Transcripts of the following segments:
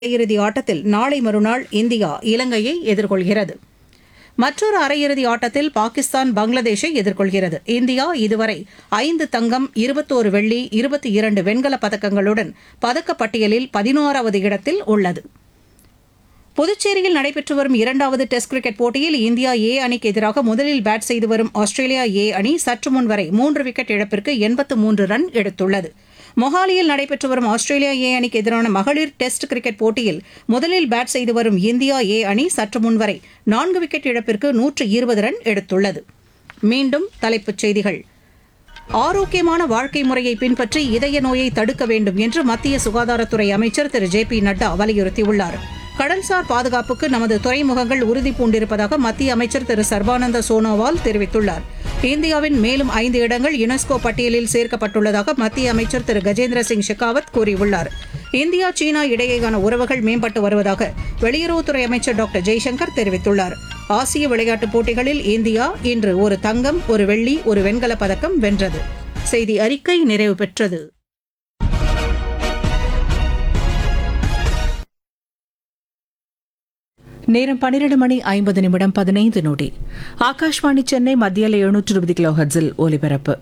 அரையிறுதி ஆட்டத்தில் நாளை மறுநாள் இந்தியா இலங்கையை எதிர்கொள்கிறது மற்றொரு அரையிறுதி ஆட்டத்தில் பாகிஸ்தான் பங்களாதேஷை எதிர்கொள்கிறது இந்தியா இதுவரை ஐந்து தங்கம் இருபத்தோரு வெள்ளி இருபத்தி இரண்டு வெண்கலப் பதக்கங்களுடன் பதக்கப்பட்டியலில் பதினோராவது இடத்தில் உள்ளது புதுச்சேரியில் நடைபெற்று வரும் இரண்டாவது டெஸ்ட் கிரிக்கெட் போட்டியில் இந்தியா ஏ அணிக்கு எதிராக முதலில் பேட் செய்து வரும் ஆஸ்திரேலியா ஏ அணி சற்று முன் வரை மூன்று விக்கெட் இழப்பிற்கு எண்பத்து மூன்று ரன் எடுத்துள்ளது மொஹாலியில் நடைபெற்று வரும் ஆஸ்திரேலியா ஏ அணிக்கு எதிரான மகளிர் டெஸ்ட் கிரிக்கெட் போட்டியில் முதலில் பேட் செய்து வரும் இந்தியா ஏ அணி சற்று முன் வரை நான்கு விக்கெட் இழப்பிற்கு நூற்று இருபது ரன் எடுத்துள்ளது மீண்டும் தலைப்புச் செய்திகள் ஆரோக்கியமான வாழ்க்கை முறையை பின்பற்றி இதய நோயை தடுக்க வேண்டும் என்று மத்திய சுகாதாரத்துறை அமைச்சர் திரு ஜே பி நட்டா வலியுறுத்தியுள்ளார் கடல்சார் பாதுகாப்புக்கு நமது துறைமுகங்கள் உறுதி பூண்டிருப்பதாக மத்திய அமைச்சர் திரு சர்பானந்த சோனோவால் தெரிவித்துள்ளார் இந்தியாவின் மேலும் ஐந்து இடங்கள் யுனெஸ்கோ பட்டியலில் சேர்க்கப்பட்டுள்ளதாக மத்திய அமைச்சர் திரு கஜேந்திர சிங் ஷெகாவத் கூறியுள்ளார் இந்தியா சீனா இடையேயான உறவுகள் மேம்பட்டு வருவதாக வெளியுறவுத்துறை அமைச்சர் டாக்டர் ஜெய்சங்கர் தெரிவித்துள்ளார் ஆசிய விளையாட்டுப் போட்டிகளில் இந்தியா இன்று ஒரு தங்கம் ஒரு வெள்ளி ஒரு வெண்கலப் பதக்கம் வென்றது செய்தி அறிக்கை நிறைவு பெற்றது நேரம் பன்னிரண்டு மணி ஐம்பது நிமிடம் பதினைந்து நொடி ஆகாஷ்வாணி சென்னை மத்தியில் எழுநூற்று இருபது கிலோ ஹர்ட்ஸில் ஒலிபரப்பு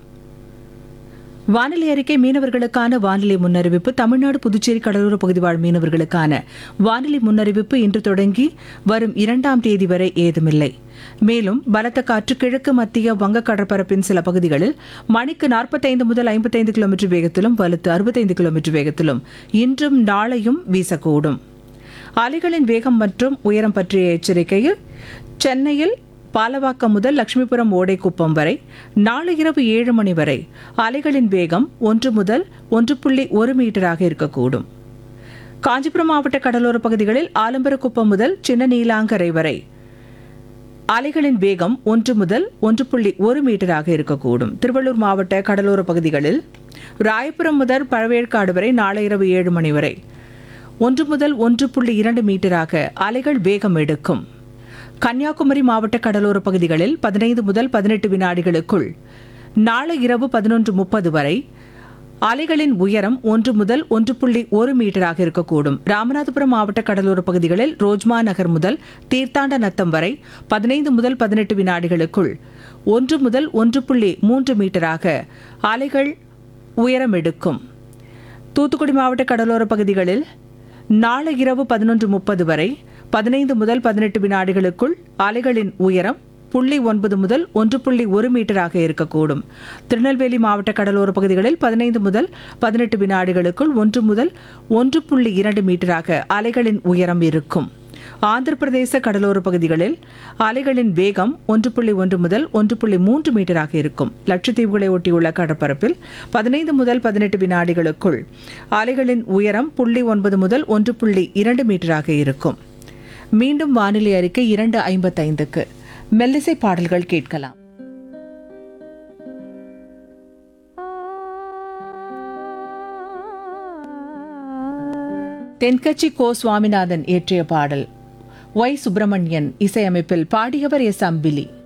வானிலை அறிக்கை மீனவர்களுக்கான வானிலை முன்னறிவிப்பு தமிழ்நாடு புதுச்சேரி கடலோர பகுதி வாழ் மீனவர்களுக்கான வானிலை முன்னறிவிப்பு இன்று தொடங்கி வரும் இரண்டாம் தேதி வரை ஏதுமில்லை மேலும் பலத்த காற்று கிழக்கு மத்திய வங்க கடற்பரப்பின் சில பகுதிகளில் மணிக்கு நாற்பத்தைந்து முதல் ஐம்பத்தைந்து கிலோமீட்டர் வேகத்திலும் வலுத்து அறுபத்தைந்து கிலோமீட்டர் வேகத்திலும் இன்றும் நாளையும் வீசக்கூடும் அலைகளின் வேகம் மற்றும் உயரம் பற்றிய எச்சரிக்கையில் சென்னையில் பாலவாக்கம் முதல் லட்சுமிபுரம் ஓடைக்குப்பம் வரை நாளை இரவு ஏழு மணி வரை அலைகளின் வேகம் ஒன்று முதல் ஒன்று புள்ளி ஒரு மீட்டராக இருக்கக்கூடும் காஞ்சிபுரம் மாவட்ட கடலோர பகுதிகளில் ஆலம்பரக்குப்பம் முதல் சின்ன நீலாங்கரை வரை அலைகளின் வேகம் ஒன்று முதல் ஒன்று புள்ளி ஒரு மீட்டராக இருக்கக்கூடும் திருவள்ளூர் மாவட்ட கடலோர பகுதிகளில் ராயபுரம் முதல் பழவேற்காடு வரை நாளை இரவு ஏழு மணி வரை ஒன்று முதல் ஒன்று புள்ளி இரண்டு மீட்டராக அலைகள் வேகம் எடுக்கும் கன்னியாகுமரி மாவட்ட கடலோர பகுதிகளில் பதினைந்து முதல் பதினெட்டு வினாடிகளுக்குள் நாளை இரவு பதினொன்று முப்பது வரை அலைகளின் உயரம் ஒன்று முதல் ஒன்று புள்ளி ஒரு மீட்டராக இருக்கக்கூடும் ராமநாதபுரம் மாவட்ட கடலோர பகுதிகளில் ரோஜ்மா நகர் முதல் தீர்த்தாண்ட நத்தம் வரை பதினைந்து முதல் பதினெட்டு வினாடிகளுக்குள் ஒன்று முதல் ஒன்று புள்ளி மூன்று மீட்டராக அலைகள் உயரம் எடுக்கும் தூத்துக்குடி மாவட்ட கடலோர பகுதிகளில் நாளை இரவு பதினொன்று முப்பது வரை பதினைந்து முதல் பதினெட்டு வினாடிகளுக்குள் அலைகளின் உயரம் புள்ளி ஒன்பது முதல் ஒன்று புள்ளி ஒரு மீட்டராக இருக்கக்கூடும் திருநெல்வேலி மாவட்ட கடலோர பகுதிகளில் பதினைந்து முதல் பதினெட்டு வினாடிகளுக்குள் ஒன்று முதல் ஒன்று புள்ளி இரண்டு மீட்டராக அலைகளின் உயரம் இருக்கும் ஆந்திர பிரதேச கடலோர பகுதிகளில் அலைகளின் வேகம் ஒன்று புள்ளி ஒன்று முதல் ஒன்று புள்ளி மூன்று மீட்டராக இருக்கும் லட்சத்தீவுகளை ஒட்டியுள்ள கடற்பரப்பில் பதினைந்து முதல் பதினெட்டு வினாடிகளுக்குள் அலைகளின் உயரம் புள்ளி ஒன்பது முதல் ஒன்று புள்ளி இரண்டு மீட்டராக இருக்கும் மீண்டும் வானிலை அறிக்கை இரண்டு ஐம்பத்தைந்துக்கு மெல்லிசை பாடல்கள் கேட்கலாம் தென்கட்சி கோ சுவாமிநாதன் இயற்றிய பாடல் ஒய் சுப்பிரமணியன் இசையமைப்பில் பாடியவர் எஸ் அம்பிலி